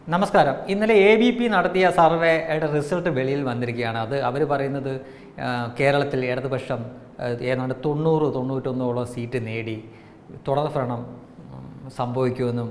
നമസ്കാരം ഇന്നലെ A B P നടത്തിയ സർവേയുടെ റിസൾട്ട് വെളിയിൽ വന്നിരിക്കുകയാണ് അത് അവർ പറയുന്നത് ആ, കേരളത്തിൽ ഇടതുപക്ഷം ആ, ഏതാണ്ട് തൊണ്ണൂറ് തൊണ്ണൂറ്റൊന്നോളം സീറ്റ് നേടി തുടർഭരണം ഉം, സംഭവിക്കുമെന്നും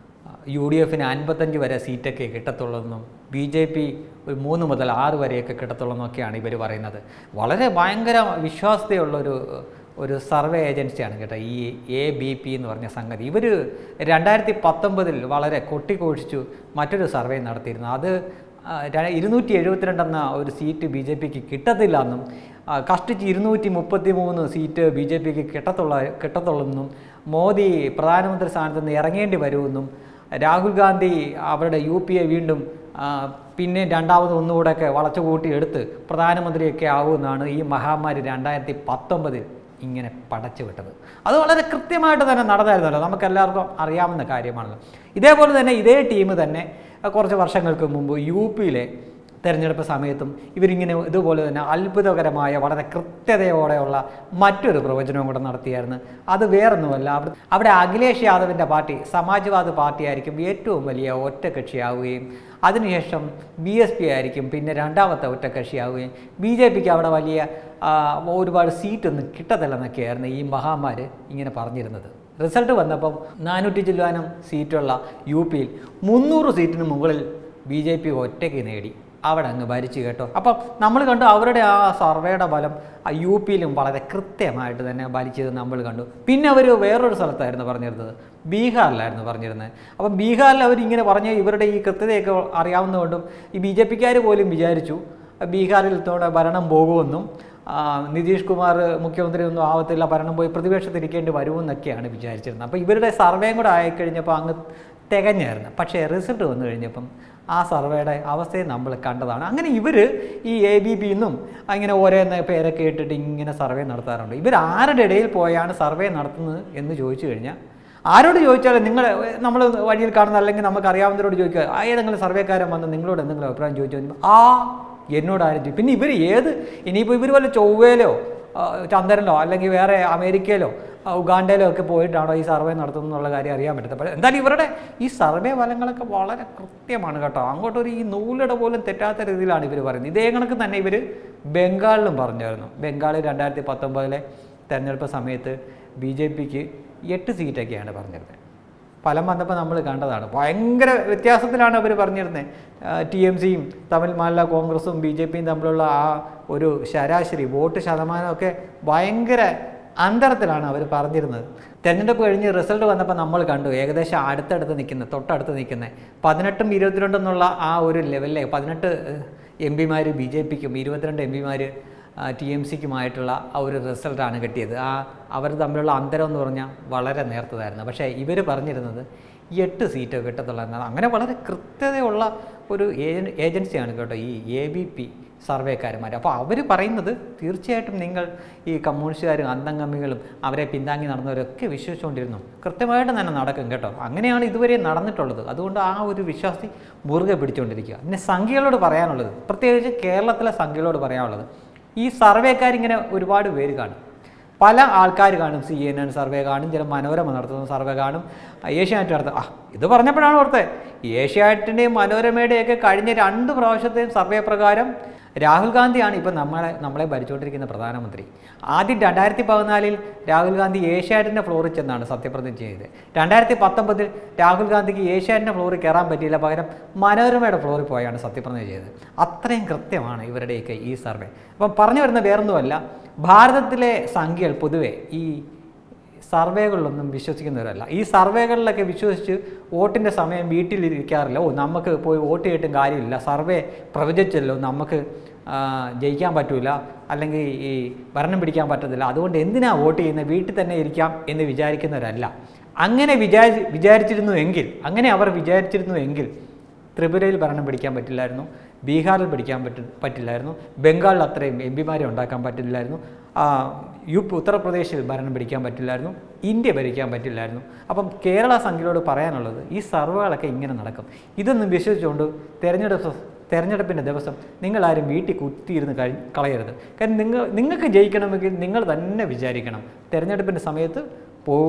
യു ഡി എഫിന് അൻപത്തഞ്ച് വരെ സീറ്റൊക്കെ കിട്ടത്തുള്ളതെന്നും ബി ജെ പി ഒരു മൂന്ന് മുതൽ ആറ് വരെയൊക്കെ കിട്ടത്തുള്ളതെന്നൊക്കെയാണ് ഇവർ പറയുന്നത് വളരെ ഭയങ്കര വിശ്വാസ്യതയുള്ളൊരു ഒരു സർവേ ഏജൻസിയാണ് കേട്ടോ ഈ എ ബി പി എന്ന് പറഞ്ഞ സംഗതി ഇവർ രണ്ടായിരത്തി പത്തൊമ്പതിൽ വളരെ കൊട്ടിക്കൊഴിച്ചു മറ്റൊരു സർവേ നടത്തിയിരുന്നു അത് ആ, ര- ഇരുന്നൂറ്റി എഴുപത്തിരണ്ടെന്ന ഒരു സീറ്റ് ബി ജെ പിക്ക് കിട്ടത്തില്ല എന്നും ആ, കഷ്ടിച്ച് ഇരുന്നൂറ്റി മുപ്പത്തി മൂന്ന് സീറ്റ് ബി ജെ പിക്ക് കിട്ടത്തുള്ള കിട്ടത്തുള്ളെന്നും മോദി പ്രധാനമന്ത്രി സ്ഥാനത്ത് നിന്ന് ഇറങ്ങേണ്ടി വരുമെന്നും രാഹുൽ ഗാന്ധി അവരുടെ യു പി എ വീണ്ടും ആ, പിന്നെ രണ്ടാമത് ഒന്നുകൂടെയൊക്കെ വളച്ചുകൂട്ടി എടുത്ത് പ്രധാനമന്ത്രിയൊക്കെ ആവുമെന്നാണ് ഈ മഹാമാരി രണ്ടായിരത്തി പത്തൊമ്പതിൽ ഇങ്ങനെ പടച്ചു വിട്ടത് അത് വളരെ കൃത്യമായിട്ട് തന്നെ നടന്നായിരുന്നല്ലോ നമുക്കെല്ലാവർക്കും അറിയാവുന്ന കാര്യമാണല്ലോ ഇതേപോലെ തന്നെ ഇതേ ടീം തന്നെ അഹ് കുറച്ച് വർഷങ്ങൾക്ക് മുമ്പ് യു പിയിലെ തെരഞ്ഞെടുപ്പ് സമയത്തും ഇവരിങ്ങനെ ഇതുപോലെ തന്നെ അത്ഭുതകരമായ വളരെ കൃത്യതയോടെയുള്ള മറ്റൊരു പ്രവചനവും കൂടെ നടത്തിയായിരുന്നു അത് വേറൊന്നുമല്ല അവിടെ അവിടെ അഖിലേഷ് യാദവിൻ്റെ പാർട്ടി സമാജ്വാദി പാർട്ടിയായിരിക്കും ഏറ്റവും വലിയ ഒറ്റകക്ഷിയാവുകയും അതിനുശേഷം ബി എസ് പി ആയിരിക്കും പിന്നെ രണ്ടാമത്തെ ഒറ്റകക്ഷിയാവുകയും ബി ജെ പിക്ക് അവിടെ വലിയ ആ, ഒരുപാട് സീറ്റൊന്നും കിട്ടത്തില്ലെന്നൊക്കെയായിരുന്നു ഈ മഹാമാര് ഇങ്ങനെ പറഞ്ഞിരുന്നത് റിസൾട്ട് വന്നപ്പം നാനൂറ്റി ചില്ലുവാനും സീറ്റുള്ള യു പിയിൽ മുന്നൂറ് സീറ്റിന് മുകളിൽ ബി ജെ പി ഒറ്റയ്ക്ക് നേടി അവിടെ അങ്ങ് ഭരിച്ചു കേട്ടോ അപ്പം നമ്മൾ കണ്ടു അവരുടെ ആ സർവേയുടെ ഫലം ആ യു പിയിലും വളരെ കൃത്യമായിട്ട് തന്നെ ഭരിച്ചത് നമ്മൾ കണ്ടു പിന്നെ അവർ വേറൊരു സ്ഥലത്തായിരുന്നു പറഞ്ഞിരുന്നത് ബീഹാറിലായിരുന്നു പറഞ്ഞിരുന്നത് അപ്പം ബീഹാറിൽ അവർ ഇങ്ങനെ പറഞ്ഞ ഇവരുടെ ഈ കൃത്യതയൊക്കെ അറിയാവുന്നതുകൊണ്ടും ഈ ബി ജെ പിക്കാർ പോലും വിചാരിച്ചു ബീഹാറിൽ തോടെ ഭരണം പോകുമെന്നും ആ, നിതീഷ് കുമാർ മുഖ്യമന്ത്രി ഒന്നും ആവത്തില്ല ഭരണം പോയി പ്രതിപക്ഷത്തിരിക്കേണ്ടി വരുമെന്നൊക്കെയാണ് വിചാരിച്ചിരുന്നത് അപ്പോൾ ഇവരുടെ സർവേയും കൂടെ ആയിക്കഴിഞ്ഞപ്പോൾ അങ്ങ് തികഞ്ഞായിരുന്നു പക്ഷേ റിസൾട്ട് വന്നു കഴിഞ്ഞപ്പം ആ സർവേയുടെ അവസ്ഥയെ നമ്മൾ കണ്ടതാണ് അങ്ങനെ ഇവർ ഈ എ ബി പി എന്നും അങ്ങനെ ഓരോന്ന് പേരൊക്കെ ഇട്ടിട്ട് ഇങ്ങനെ സർവേ നടത്താറുണ്ട് ഇവർ ആരുടെ ഇടയിൽ പോയാണ് സർവേ നടത്തുന്നത് എന്ന് ചോദിച്ചു കഴിഞ്ഞാൽ ആരോട് ചോദിച്ചാലും നിങ്ങൾ നമ്മൾ വഴിയിൽ കാണുന്ന അല്ലെങ്കിൽ നമുക്ക് അറിയാവുന്നവരോട് ചോദിക്കുക ആ ഏതെങ്കിലും സർവേക്കാരൻ വന്ന് നിങ്ങളോട് എന്തെങ്കിലും അഭിപ്രായം ചോദിച്ചു കഴിഞ്ഞാൽ ആ എന്നോട് ആരും ചോദിക്കും പിന്നെ ഇവർ ഏത് ഇനിയിപ്പോൾ ഇവർ വല്ല ചൊവ്വയിലോ ആ, ചന്ദ്രനിലോ അല്ലെങ്കിൽ വേറെ അമേരിക്കയിലോ ആ, ഉഗാണ്ടയിലോ ഒക്കെ പോയിട്ടാണോ ഈ സർവേ നടത്തുന്നത് എന്നുള്ള കാര്യം അറിയാൻ പറ്റത്തില്ല പക്ഷേ എന്തായാലും ഇവരുടെ ഈ സർവേ ഫലങ്ങളൊക്കെ വളരെ കൃത്യമാണ് കേട്ടോ അങ്ങോട്ടൊരു ഈ നൂലിട പോലും തെറ്റാത്ത രീതിയിലാണ് ഇവർ പറയുന്നത് ഇതേ കണക്ക് തന്നെ ഇവർ ബംഗാളിലും പറഞ്ഞായിരുന്നു ബംഗാളിൽ രണ്ടായിരത്തി പത്തൊമ്പതിലെ തെരഞ്ഞെടുപ്പ് സമയത്ത് ബി ജെ പിക്ക് എട്ട് സീറ്റൊക്കെയാണ് പറഞ്ഞിരുന്നത് ഫലം വന്നപ്പോൾ നമ്മൾ കണ്ടതാണ് ഭയങ്കര വ്യത്യാസത്തിലാണ് അവർ പറഞ്ഞിരുന്നത് ടി എം സിയും തമിഴ്നാട്ടിലെ കോൺഗ്രസും ബി ജെ പിയും തമ്മിലുള്ള ആ ഒരു ശരാശരി വോട്ട് ശതമാനമൊക്കെ ഭയങ്കര അന്തരത്തിലാണ് അവർ പറഞ്ഞിരുന്നത് തെരഞ്ഞെടുപ്പ് കഴിഞ്ഞ് റിസൾട്ട് വന്നപ്പോൾ നമ്മൾ കണ്ടു ഏകദേശം അടുത്തടുത്ത് നിൽക്കുന്ന തൊട്ടടുത്ത് നിൽക്കുന്ന പതിനെട്ടും ഇരുപത്തിരണ്ടും എന്നുള്ള ആ ഒരു ലെവലിലെ പതിനെട്ട് എം പിമാർ ബി ജെ പിക്കും ഇരുപത്തിരണ്ട് എം പിമാർ ടി എം സിക്കുമായിട്ടുള്ള ആ ഒരു റിസൾട്ടാണ് കിട്ടിയത് ആ അവർ തമ്മിലുള്ള അന്തരം എന്ന് പറഞ്ഞാൽ വളരെ നേർത്തതായിരുന്നു പക്ഷേ ഇവർ പറഞ്ഞിരുന്നത് എട്ട് സീറ്റ് കിട്ടത്തുള്ള എന്നാണ് അങ്ങനെ വളരെ കൃത്യതയുള്ള ഒരു ഏജൻ ഏജൻസിയാണ് കേട്ടോ ഈ എ ബി പി സർവേക്കാരന്മാർ അപ്പോൾ അവർ പറയുന്നത് തീർച്ചയായിട്ടും നിങ്ങൾ ഈ കമ്മ്യൂണിസ്റ്റുകാരും അന്തംഗമികളും അവരെ പിന്താങ്ങി നടന്നവരൊക്കെ വിശ്വസിച്ചുകൊണ്ടിരുന്നു കൃത്യമായിട്ട് തന്നെ നടക്കും കേട്ടോ അങ്ങനെയാണ് ഇതുവരെ നടന്നിട്ടുള്ളത് അതുകൊണ്ട് ആ ഒരു വിശ്വാസി മുറുകെ പിടിച്ചുകൊണ്ടിരിക്കുക പിന്നെ സംഖ്യകളോട് പറയാനുള്ളത് പ്രത്യേകിച്ച് കേരളത്തിലെ സംഖ്യകളോട് പറയാനുള്ളത് ഈ സർവേക്കാരിങ്ങനെ ഒരുപാട് പേര് കാണും പല ആൾക്കാർ കാണും സി എൻ എൻ സർവേ കാണും ചില മനോരമ നടത്തുന്ന സർവേ കാണും ഏഷ്യാനെറ്റ് നടത്തും ആ ഇത് പറഞ്ഞപ്പോഴാണ് ഓർത്തത് ഏഷ്യാനെറ്റിൻ്റെയും മനോരമയുടെയൊക്കെ കഴിഞ്ഞ രണ്ട് പ്രാവശ്യത്തെയും സർവേ പ്രകാരം രാഹുൽ ഗാന്ധിയാണ് ഇപ്പം നമ്മളെ നമ്മളെ ഭരിച്ചുകൊണ്ടിരിക്കുന്ന പ്രധാനമന്ത്രി ആദ്യം രണ്ടായിരത്തി പതിനാലിൽ രാഹുൽ ഗാന്ധി ഏഷ്യാനെറ്റിൻ്റെ ഫ്ലോറിൽ ചെന്നാണ് സത്യപ്രതിജ്ഞ ചെയ്തത് രണ്ടായിരത്തി പത്തൊമ്പതിൽ രാഹുൽ ഗാന്ധിക്ക് ഏഷ്യാനെറ്റിൻ്റെ ഫ്ലോറിൽ കയറാൻ പറ്റിയില്ല പകരം മനോരമയുടെ ഫ്ലോറിൽ പോയാണ് സത്യപ്രതിജ്ഞ ചെയ്തത് അത്രയും കൃത്യമാണ് ഇവരുടെയൊക്കെ ഈ സർവേ അപ്പം പറഞ്ഞു വരുന്ന വേറൊന്നുമല്ല ഭാരതത്തിലെ സംഖ്യകൾ പൊതുവെ ഈ സർവേകളിലൊന്നും വിശ്വസിക്കുന്നവരല്ല ഈ സർവേകളിലൊക്കെ വിശ്വസിച്ച് വോട്ടിൻ്റെ സമയം വീട്ടിലിരിക്കാറില്ല ഓ നമുക്ക് പോയി വോട്ട് ചെയ്തിട്ടും കാര്യമില്ല സർവേ പ്രവചിച്ചല്ലോ നമുക്ക് ആ, ജയിക്കാൻ പറ്റൂല അല്ലെങ്കിൽ ഈ ഭരണം പിടിക്കാൻ പറ്റത്തില്ല അതുകൊണ്ട് എന്തിനാ വോട്ട് ചെയ്യുന്നത് വീട്ടിൽ തന്നെ ഇരിക്കാം എന്ന് വിചാരിക്കുന്നവരല്ല അങ്ങനെ വിചാരി വിചാരിച്ചിരുന്നു എങ്കിൽ അങ്ങനെ അവർ വിചാരിച്ചിരുന്നു എങ്കിൽ ത്രിപുരയിൽ ഭരണം പിടിക്കാൻ പറ്റില്ലായിരുന്നു ബീഹാറിൽ പിടിക്കാൻ പറ്റി പറ്റില്ലായിരുന്നു ബംഗാളിൽ അത്രയും എം പിമാരെ ഉണ്ടാക്കാൻ പറ്റില്ലായിരുന്നു ആ, യു പി ഉത്തർപ്രദേശിൽ ഭരണം പിടിക്കാൻ പറ്റില്ലായിരുന്നു ഇന്ത്യ ഭരിക്കാൻ പറ്റില്ലായിരുന്നു അപ്പം കേരള സംഖ്യയോട് പറയാനുള്ളത് ഈ സർവേകളൊക്കെ ഇങ്ങനെ നടക്കും ഇതൊന്നും വിശ്വസിച്ചുകൊണ്ട് തെരഞ്ഞെടുപ്പ് തെരഞ്ഞെടുപ്പിൻ്റെ ദിവസം നിങ്ങളാരും വീട്ടിൽ കുത്തിയിരുന്ന് കഴി കളയരുത് കാരണം നിങ്ങൾ നിങ്ങൾക്ക് ജയിക്കണമെങ്കിൽ നിങ്ങൾ തന്നെ വിചാരിക്കണം തെരഞ്ഞെടുപ്പിൻ്റെ സമയത്ത് പോവുക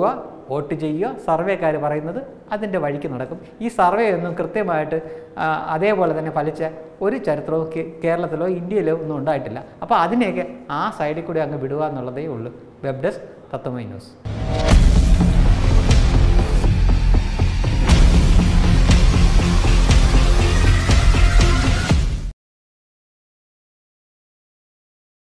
വോട്ട് ചെയ്യുക സർവേക്കാർ പറയുന്നത് അതിൻ്റെ വഴിക്ക് നടക്കും ഈ സർവേ ഒന്നും കൃത്യമായിട്ട് ആ, അതേപോലെ തന്നെ ഫലിച്ച ഒരു ചരിത്രവും കേ- കേരളത്തിലോ ഇന്ത്യയിലോ ഒന്നും ഉണ്ടായിട്ടില്ല അപ്പോൾ അതിനെയൊക്കെ ആ സൈഡിൽ കൂടി അങ്ങ് വിടുക എന്നുള്ളതേ ഉള്ളൂ വെബ് ഡെസ്ക് തത്വമൈ ന്യൂസ്